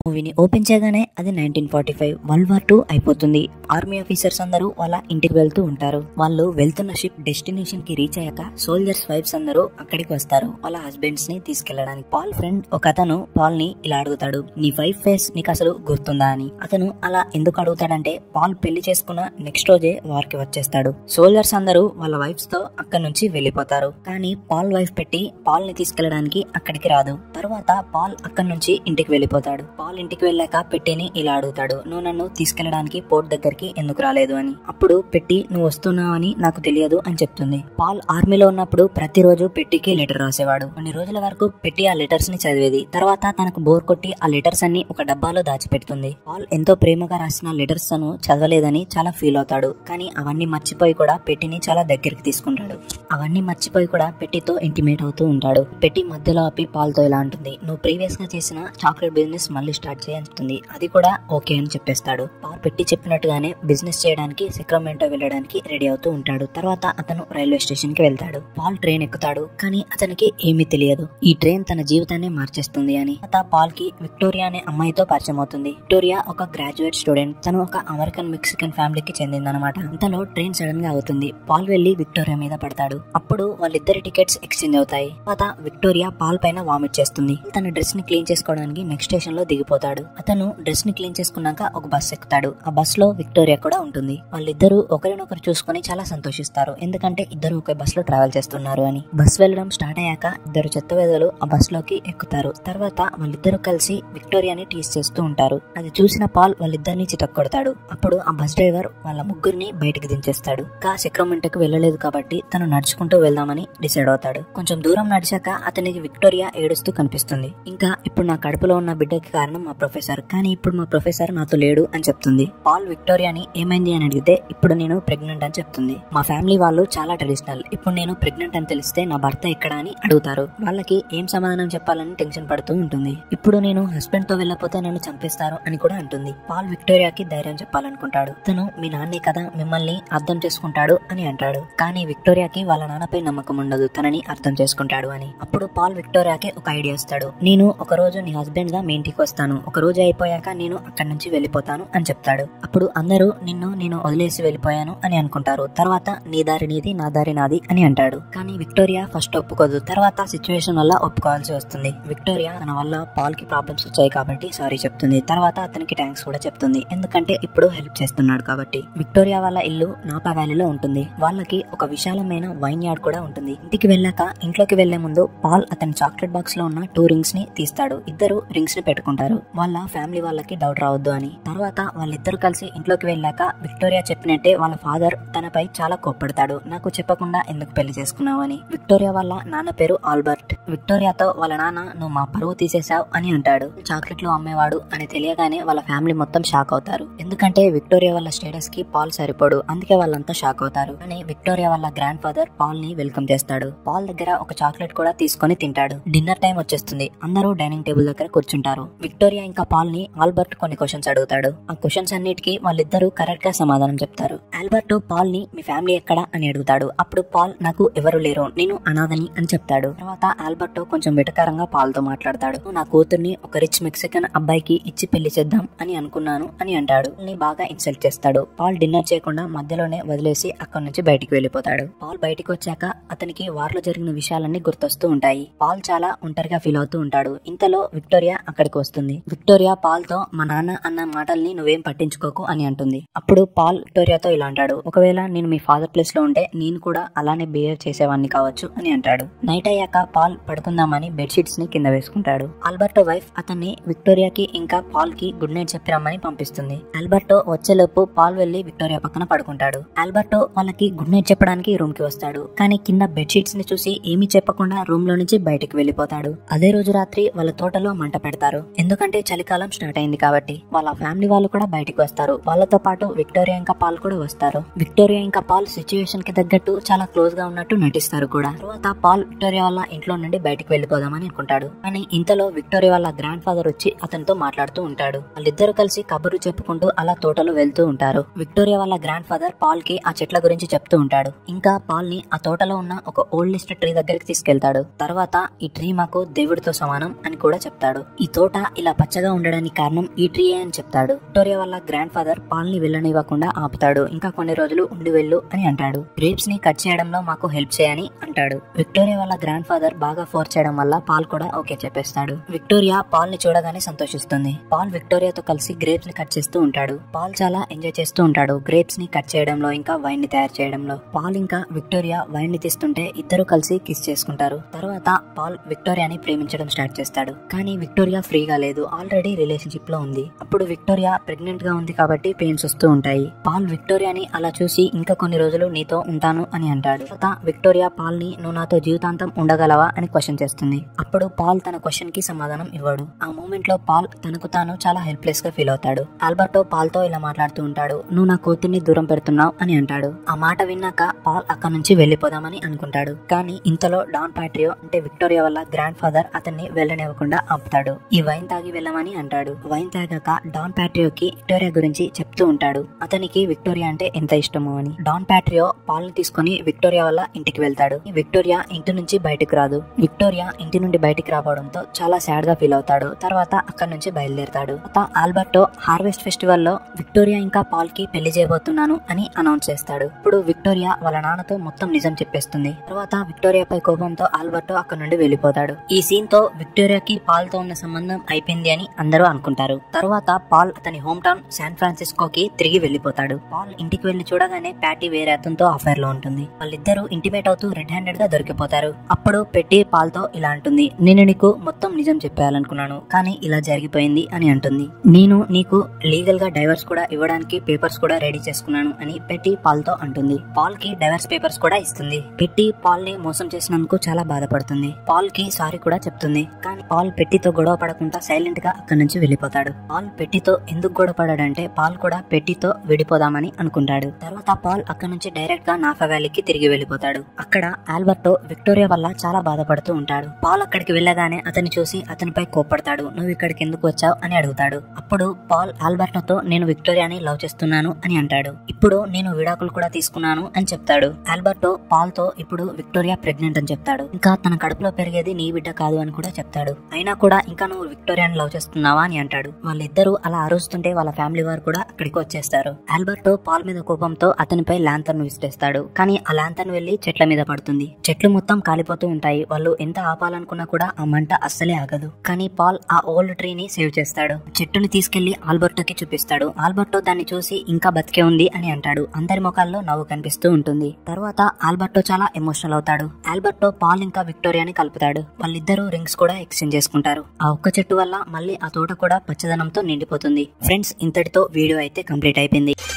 మూవీని ఓపెన్ చేయగానే అది nineteen forty five world war two అయిపోతుంది ఆర్మీ ఆఫీసర్స్ అందరూ వాళ్ళ ఇంటికి వెళ్తూ ఉంటారు వాళ్ళు వెళ్తున్న షిప్ డెస్టినేషన్ కి రీచ్ అయ్యాక సోల్జర్స్ వైఫ్స్ అందరూ అక్కడికి వస్తారు వాళ్ళ హస్బెండ్స్ ని తీసుకెళ్లడానికి పాల్ ఫ్రెండ్ ఒక అతను పాల్ ని ఇలా అడుగుతాడు నీ వైఫ్ ఫేస్ నీకు అసలు గుర్తుందా అని అతను అలా ఎందుకు అడుగుతాడంటే పాల్ పెళ్లి చేసుకున్న నెక్స్ట్ రోజే వార్ కి వచ్చేస్తాడు సోల్జర్స్ అందరూ వాళ్ళ వైఫ్స్ తో అక్కడి నుంచి వెళ్లిపోతారు కానీ పాల్ వైఫ్ పెట్టి పాల్ ని తీసుకెళ్లడానికి అక్కడికి రాదు తర్వాత పాల్ అక్కడి నుంచి ఇంటికి వెళ్లిపోతాడు పాల్ ఇంటికి వెళ్ళాక పెట్టిని ఇలా అడుగుతాడు నువ్వు నన్ను తీసుకెళ్లడానికి పోర్ట్ దగ్గరికి ఎందుకు రాలేదు అని అప్పుడు పెట్టి నువ్వు వస్తున్నావని నాకు తెలియదు అని చెప్తుంది పాల్ ఆర్మీలో ఉన్నప్పుడు ప్రతిరోజు పెట్టికి లెటర్ రాసేవాడు కొన్ని రోజుల వరకు పెట్టి ఆ లెటర్స్ ని చదివేది తర్వాత తనకు బోర్ కొట్టి ఆ లెటర్స్ అన్ని ఒక డబ్బాలో దాచిపెడుతుంది పాల్ ఎంతో ప్రేమగా రాసిన లెటర్స్ తను చదవలేదని చాలా ఫీల్ అవుతాడు కానీ అవన్నీ మర్చిపోయి కూడా పెట్టిని చాలా దగ్గరికి తీసుకుంటాడు అవన్నీ మర్చిపోయి కూడా పెట్టితో ఇంటిమేట్ అవుతూ ఉంటాడు పెట్టి మధ్యలో ఆపి పాల్తో ఇలా అంటుంది నువ్వు ప్రీవియస్ గా చేసిన చాక్లెట్ బిజినెస్ మళ్ళీ స్టార్ట్ చేయంటుంది అది కూడా ఓకే అని చెప్పేస్తాడు పాల్ పెట్టి చెప్పినట్టుగానే బిజినెస్ చేయడానికి సెక్రమెంటో వెళ్ళడానికి రెడీ అవుతూ ఉంటాడు తర్వాత అతను రైల్వే స్టేషన్ కి వెళ్తాడు పాల్ ట్రైన్ ఎక్కుతాడు కానీ అతనికి ఏమీ తెలియదు ఈ ట్రైన్ తన జీవితాన్ని మార్చేస్తుంది అని తర్వాత పాల్ కి విక్టోరియా అనే అమ్మాయితో పరిచయం అవుతుంది విక్టోరియా ఒక గ్రాడ్యుయేట్ స్టూడెంట్ తను ఒక అమెరికన్ మెక్సికన్ ఫ్యామిలీకి చెందిందనమాట ఇంతలో ట్రైన్ సడన్ గా అవుతుంది పాల్ వెళ్లి విక్టోరియా మీద పడతాడు అప్పుడు వాళ్ళిద్దరి టికెట్స్ ఎక్స్చేంజ్ అవుతాయి తర్వాత విక్టోరియా పాల్ పైన వామిట్ చేస్తుంది తన డ్రెస్ ని క్లీన్ చేసుకోవడానికి నెక్స్ట్ స్టేషన్ లో దిగిపోతాడు అతను డ్రెస్ ని క్లీన్ చేసుకున్నాక ఒక బస్ ఎక్కుతాడు ఆ బస్ లో విక్టోరియా కూడా ఉంటుంది వాళ్ళిద్దరూ ఒకరినొకరు చూసుకొని చాలా సంతోషిస్తారు ఎందుకంటే ఇద్దరు ఒకే బస్ లో ట్రావెల్ చేస్తున్నారు అని బస్ వెళ్ళడం స్టార్ట్ అయ్యాక ఇద్దరు చెత్త వేదలు ఆ బస్ లోకి ఎక్కుతారు తర్వాత వాళ్ళిద్దరూ కలిసి విక్టోరియాని టీస్ చేస్తూ ఉంటారు అది చూసిన పాల్ వాళ్ళిద్దరిని చితక్కొడతాడు అప్పుడు ఆ బస్ డ్రైవర్ వాళ్ళ ముగ్గురిని బయటికి దించేస్తాడు కా సెక్రమెంట్కి వెళ్ళలేదు కాబట్టి తను నడుచుకుంటూ వెళ్దామని డిసైడ్ అవుతాడు కొంచెం దూరం నడిచాక అతనికి విక్టోరియా ఏడుస్తూ కనిపిస్తుంది ఇంకా ఇప్పుడు నా కడుపులో ఉన్న బిడ్డకి కారణం మా ప్రొఫెసర్ కానీ ఇప్పుడు మా ప్రొఫెసర్ నాతో లేడు అని చెప్తుంది పాల్ విక్టోరియాని ఏమైంది అని అడిగితే ఇప్పుడు నేను ప్రెగ్నెంట్ అని చెప్తుంది మా ఫ్యామిలీ వాళ్ళు చాలా ట్రెడిషనల్ ఇప్పుడు నేను ప్రెగ్నెంట్ అని తెలిస్తే నా భర్త ఎక్కడ అని అడుగుతారు వాళ్ళకి ఏం సమాధానం చెప్పాలని టెన్షన్ పడుతూ ఉంటుంది ఇప్పుడు నేను హస్బెండ్ తో వెళ్ళకపోతే నన్ను చంపేస్తారు అని కూడా అంటుంది పాల్ విక్టోరియాకి ధైర్యం చెప్పాలనుకుంటాడు తను మీ నాన్నే కదా మిమ్మల్ని అర్థం చేసుకుంటాడు అని అంటాడు కానీ విక్టోరియాకి వాళ్ళ నాన్నపై నమ్మకం ఉండదు తనని అర్థం చేసుకుంటాడు అని అప్పుడు పాల్ విక్టోరియాకి ఒక ఐడియా ఇస్తాడు నేను ఒక రోజు నీ హస్బెండ్ గా మీ ఇంటికి వస్తాను ఒక రోజు అయిపోయాక నేను అక్కడి నుంచి వెళ్ళిపోతాను అని చెప్తాడు అప్పుడు అందరూ నిన్ను నేను వదిలేసి వెళ్ళిపోయాను అని అనుకుంటారు తర్వాత నీ దారి నీది నా దారి నాది అని అంటాడు కానీ విక్టోరియా ఫస్ట్ ఒప్పుకోదు తర్వాత సిచ్యువేషన్ వల్ల ఒప్పుకోవాల్సి వస్తుంది విక్టోరియా తన వల్ల పాల్ కి ప్రాబ్లమ్స్ వచ్చాయి కాబట్టి సారీ చెప్తుంది తర్వాత అతనికి థ్యాంక్స్ కూడా చెప్తుంది ఎందుకంటే ఇప్పుడు హెల్ప్ చేస్తున్నాడు కాబట్టి విక్టోరియా వాళ్ళ ఇల్లు నాపా వ్యాలీలో ఉంటుంది వాళ్ళకి ఒక విశాలమైన వైన్ యార్డ్ కూడా ఉంటుంది ఇంటికి వెళ్ళాక ఇంట్లోకి వెళ్లే ముందు పాల్ అతని చాక్లెట్ బాక్స్ లో ఉన్న టూ రింగ్స్ ని తీస్తాడు ఇద్దరు రింగ్స్ ని పెట్టుకుంటారు వాళ్ళ ఫ్యామిలీ వాళ్ళకి డౌట్ రావద్దు అని తర్వాత వాళ్ళిద్దరు కలిసి ఇంట్లోకి వెళ్ళాక విక్టోరియా చెప్పినట్టే వాళ్ళ ఫాదర్ తనపై చాలా కోప్పడతాడు నాకు చెప్పకుండా ఎందుకు పెళ్లి చేసుకున్నావు అని విక్టోరియా వాళ్ళ నాన్న పేరు ఆల్బర్ట్ విక్టోరియాతో వాళ్ళ నాన్న నువ్వు మా పరువు తీసేశావు అని అంటాడు చాక్లెట్లు అమ్మేవాడు అని తెలియగానే వాళ్ళ ఫ్యామిలీ మొత్తం షాక్ అవుతారు ఎందుకంటే విక్టోరియా వాళ్ళ స్టేటస్ కి పాల్ సరిపోడు అందుకే వాళ్ళంతా షాక్ అవుతారు కానీ విక్టోరియా వాళ్ళ గ్రాండ్ ఫాదర్ పాల్ ని వెల్కమ్ చేస్తాడు పాల్ దగ్గర ఒక చాక్లెట్ కూడా తీసుకొని తింటాడు డిన్నర్ టైం వచ్చేస్తుంది అందరూ డైనింగ్ టేబుల్ దగ్గర కూర్చుంటారు విక్టోరియా ఇంకా పాల్ ని ఆల్బర్ట్ కొన్ని క్వశ్చన్స్ అడుగుతాడు ఆ క్వశ్చన్స్ అన్నిటికీ వాళ్ళిద్దరూ కరెక్ట్ గా సమాధానం చెప్తారు ఆల్బర్ట్ పాల్ ని మీ ఫ్యామిలీ ఎక్కడ అని అడుగుతాడు అప్పుడు పాల్ నాకు ఎవరు లేరు నేను అనాథని అని చెప్తాడు తర్వాత ఆల్బర్ట్ కొంచెం వెటకారంగా పాల్ తో మాట్లాడతాడు నా కూతుర్ని ఒక రిచ్ మెక్సికన్ అబ్బాయికి ఇచ్చి పెళ్లి చేద్దాం అని అనుకున్నాను అని అంటాడు ని బాగా ఇన్సల్ట్ చేస్తాడు పాల్ డిన్నర్ చేయకుండా మధ్యలోనే వదిలేసి అక్కడి నుంచి బయటికి వెళ్ళిపోతాడు పాల్ బయటికి వచ్చాక అతనికి వార్లో జరిగిన విషయాలన్నీ గుర్తొస్తూ ఉంటాయి పాల్ చాలా ఒంటరిగా ఫీల్ అవుతూ ఉంటాడు ఇంతలో విక్టోరియా అక్కడికి వస్తుంది విక్టోరియా పాల్ తో మా నాన్న అన్న మాటల్ని నువ్వేం పట్టించుకోకు అని అంటుంది అప్పుడు పాల్ విక్టోరియాతో ఇలా అంటాడు ఒకవేళ నేను మీ ఫాదర్ ప్లేస్ లో ఉంటే నేను కూడా అలానే బిహేవ్ చేసేవాడిని కావచ్చు అని అంటాడు నైట్ అయ్యాక పాల్ పడుకుందామని బెడ్షీట్స్ ని కింద వేసుకుంటాడు ఆల్బర్టో వైఫ్ అతన్ని విక్టోరియాకి ఇంకా పాల్ కి గుడ్ నైట్ చెప్పి రమ్మని పంపిస్తుంది ఆల్బర్టో వచ్చేలోపు పాల్ వెళ్లి విక్టోరియా పక్కన పడుకుంటాడు ఆల్బర్టో వాళ్ళకి గుడ్ నైట్ చెప్పడానికి రూమ్ కి వస్తాడు కానీ కింద బెడ్షీట్స్ ని చూసి ఏమీ చెప్పకుండా రూమ్ లో నుంచి బయటికి వెళ్ళిపోతాడు అదే రోజు రాత్రి వాళ్ళ తోటలో మంట పెడతారు ఎందుకంటే చలికాలం స్టార్ట్ అయింది కాబట్టి వాళ్ళ ఫ్యామిలీ వాళ్ళు కూడా బయటికి వస్తారు వాళ్ళతో పాటు విక్టోరియా ఇంకా పాల్ కూడా వస్తారు విక్టోరియా ఇంకా పాల్ సిచ్యువేషన్ కి తగ్గట్టు చాలా క్లోజ్ గా ఉన్నట్టు నటిస్తారు కూడా తర్వాత పాల్ విక్టోరియా వాళ్ళ ఇంట్లో నుండి బయటికి వెళ్ళిపోదామని అనుకుంటాడు కానీ ఇంతలో విక్టోరియా వాళ్ళ గ్రాండ్ ఫాదర్ వచ్చి అతనితో మాట్లాడుతూ ఉంటాడు వాళ్ళిద్దరు కలిసి కబుర్లు చెప్పుకుంటూ అలా తోటలో వెళ్తూ ఉంటారు విక్టోరియా వాళ్ళ గ్రాండ్ ఫాదర్ పాల్ కి ఆ చెట్ల గురించి చెప్తూ ఉంటాడు ఇంకా పాల్ ని ఆ తోటలో ఉన్న ఒక ఓల్డెస్ట్ ట్రీ దగ్గరికి తీసుకెళ్తాడు తర్వాత ఈ ట్రీ మాకు దేవుడితో సమానం అని కూడా చెప్తాడు ఈ తోట ఇలా పచ్చగా ఉండడానికి కారణం ఈ ట్రీయే అని చెప్తాడు విక్టోరియా వాళ్ళ గ్రాండ్ ఫాదర్ పాల్ ని వెళ్ళనివ్వకుండా ఆపుతాడు ఇంకా కొన్ని రోజులు ఉండి వెళ్ళు అని అంటాడు గ్రేప్స్ ని కట్ చేయడంలో మాకు హెల్ప్ చేయని అంటాడు విక్టోరియా వాళ్ళ గ్రాండ్ ఫాదర్ బాగా ఫోర్స్ చేయడం వల్ల పాల్ కూడా ఓకే చెప్పేస్తాడు విక్టోరియా పాల్ ని చూడగానే సంతోషిస్తుంది పాల్ విక్టోరియాతో కలిసి గ్రేప్స్ ని కట్ చేస్తూ ఉంటాడు పాల్ చాలా ఎంజాయ్ చేస్తూ ఉంటాడు గ్రేప్స్ ని కట్ చేయడంలో ఇంకా వైన్ ని తయారు చేయడంలో పాల్ ఇంకా విక్టోరియా వైన్ ని తీస్తుంటే ఇద్దరు కలిసి కిస్ చేసుకుంటారు తర్వాత పాల్ విక్టోరియాని ప్రేమించడం స్టార్ట్ చేస్తాడు కానీ విక్టోరియా ఫ్రీగా లేదు ఆల్రెడీ రిలేషన్షిప్ లో ఉంది అప్పుడు విక్టోరియా ప్రెగ్నెంట్ గా ఉంది కాబట్టి పెయిన్స్ వస్తూ ఉంటాయి పాల్ విక్టోరియాని అలా చూసి ఇంకా కొన్ని రోజులు నీతో ఉంటాను అని అంటాడు తర్వాత విక్టోరియా పాల్ ని నువ్వు నాతో జీవితాంతం ఉండగలవా అని క్వశ్చన్ చేస్తుంది అప్పుడు పాల్ తన క్వశ్చన్ కి సమాధానం ఇవ్వడు ఆ మూమెంట్ లో పాల్ తనకు తాను చాలా హెల్ప్లెస్ గా ఫీల్ అవుతాడు ఆల్బర్టో పాల్ తో ఇలా మాట్లాడుతూ ఉంటాడు నువ్వు నా కూతుర్ని దూరం పెడుతున్నావు అని అంటాడు ఆ మాట విన్నాక పాల్ అక్కడ నుంచి వెళ్లిపోదామని అనుకుంటాడు కానీ ఇంతలో డాన్ పాట్రియో అంటే విక్టోరియా వల్ల గ్రాండ్ ఫాదర్ అతన్ని వెళ్ళనివ్వకుండా ఆపుతాడు ఈ వైన్ తాగి వెళ్ళమని అంటాడు వైన్ తాగాక డాన్ పాట్రియోకి విక్టోరియా గురించి చెప్తూ ఉంటాడు అతనికి విక్టోరియా అంటే ఎంత ఇష్టమో అని డాన్ పాట్రియో పాల్ ని తీసుకుని విక్టోరియా వల్ల ఇంటికి వెళ్తాడు విక్టోరియా ఇంటి నుంచి బయటకు రాదు విక్టోరియా ఇంటి నుండి బయటికి రావడంతో చాలా సాడ్ గా ఫీల్ అవుతాడు తర్వాత అక్కడ నుంచి బయలుదేరతాడు తర్వాత ఆల్బర్టో హార్వెస్ట్ ఫెస్టివల్ లో విక్టోరియా ఇంకా పాల్ కి పెళ్లి చేయబోతున్నాను అని అనౌన్స్ చేస్తాడు ఇప్పుడు విక్టోరియా వాళ్ళ నాన్నతో మొత్తం నిజం చెప్పేస్తుంది తర్వాత విక్టోరియాపై కోపంతో ఆల్బర్టో అక్కడ నుండి వెళ్లిపోతాడు ఈ సీన్ తో విక్టోరియాకి పాల్ తో ఉన్న సంబంధం అయిపోయింది అని అందరూ అనుకుంటారు తర్వాత పాల్ అతని హోమ్ టౌన్ శాన్ ఫ్రాన్సిస్కోకి తిరిగి వెళ్లిపోతాడు పాల్ ఇంటికి వెళ్లి చూడగానే ప్యాటీ వేరే అతనితో అఫైర్ లో ఉంటుంది వాళ్ళిద్దరూ ఇంటిమేట్ అవుతూ రెడ్ హ్యాండెడ్ గా దొరికిపోతారు అప్పుడు పెట్టి పాల్ తో ఇలా అంటుంది నేను నీకు మొత్తం నిజం చెప్పాలనుకున్నాను కానీ ఇలా జరిగిపోయింది అని అంటుంది నేను నీకు లీగల్ గా డైవర్స్ కూడా ఇవ్వడానికి పేపర్స్ కూడా రెడీ చేసుకున్నాను అని పెట్టి పాల్ తో అంటుంది పాల్ కి డైవర్స్ పేపర్స్ కూడా ఇస్తుంది పెట్టి పాల్ ని మోసం చేసినందుకు చాలా బాధపడుతుంది పాల్ కి సారీ కూడా చెప్తుంది కానీ పాల్ పెట్టితో గొడవ పడకుండా సైలెంట్ గా అక్కడి నుంచి వెళ్ళిపోతాడు పాల్ పెట్టితో ఎందుకు గొడవ పడాడంటే పాల్ కూడా పెట్టితో విడిపోదామని అనుకుంటాడు తర్వాత పాల్ అక్కడి నుంచి డైరెక్ట్ గా నాఫా వ్యాలీకి తిరిగి వెళ్ళిపోతాడు అక్కడ ఆల్బర్టో విక్టోరియా వల్ల చాలా బాధపడుతూ ఉంటాడు పాల్ అక్కడికి వెళ్ళగానే అతన్ని చూసి అతనిపై కోప్పడతాడు నువ్వు ఇక్కడికి ఎందుకు వచ్చావు అని అడుగుతాడు అప్పుడు పాల్ ఆల్బర్టోతో నేను విక్టోరియాని లవ్ చేస్తున్నాను అని అంటాడు ఇప్పుడు నేను విడాకులు కూడా తీసుకున్నాను అని చెప్తాడు ఆల్బర్టో పాల్ తో ఇప్పుడు విక్టోరియా ప్రెగ్నెంట్ అని చెప్తాడు ఇంకా తన కడుపులో పెరిగేది నీ బిడ్డ కాదు అని కూడా చెప్తాడు అయినా కూడా ఇంకా నువ్వు విక్టోరియాని లవ్ చేస్తున్నావా అని అంటాడు వాళ్ళిద్దరూ అలా అరుస్తుంటే వాళ్ళ ఫ్యామిలీ వారు కూడా అక్కడికి వచ్చేస్తారు ఆల్బర్టో పాల్ మీద కోపంతో అతనిపై ల్యాంతర్ను విసిరేస్తాడు కానీ ఆ ల్యాంతర్న్ వెళ్లి చెట్ల మీద పడుతుంది చెట్లు మొత్తం కాలిపోతూ ఉంటాయి వాళ్ళు ఎంత ఆపాలనుకున్నా కూడా ఆ మంట అస్సలే ఆగదు కానీ పాల్ ఆ ఓల్డ్ ట్రీని సేవ్ చేస్తాడు చెట్టుని తీసుకెళ్లి ఆల్బర్టోకి చూపిస్తాడు ఆల్బర్టో దాన్ని చూసి ఇంకా బతికే ఉంది అని అంటాడు అందరి ముఖాల్లో నవ్వు కనిపిస్తూ ఉంటుంది తర్వాత ఆల్బర్టో చాలా ఎమోషనల్ అవుతాడు ఆల్బర్టో పాల్ ఇంకా విక్టోరియాని కలుపుతాడు వాళ్ళిద్దరూ రింగ్స్ కూడా ఎక్స్చేంజ్ చేసుకుంటారు ఆ ఒక్క చెట్టు వల్ల మళ్ళీ ఆ తోట కూడా పచ్చదనంతో నిండిపోతుంది ఫ్రెండ్స్ ఇంతటితో వీడియో అయితే కంప్లీట్ అయిపోయింది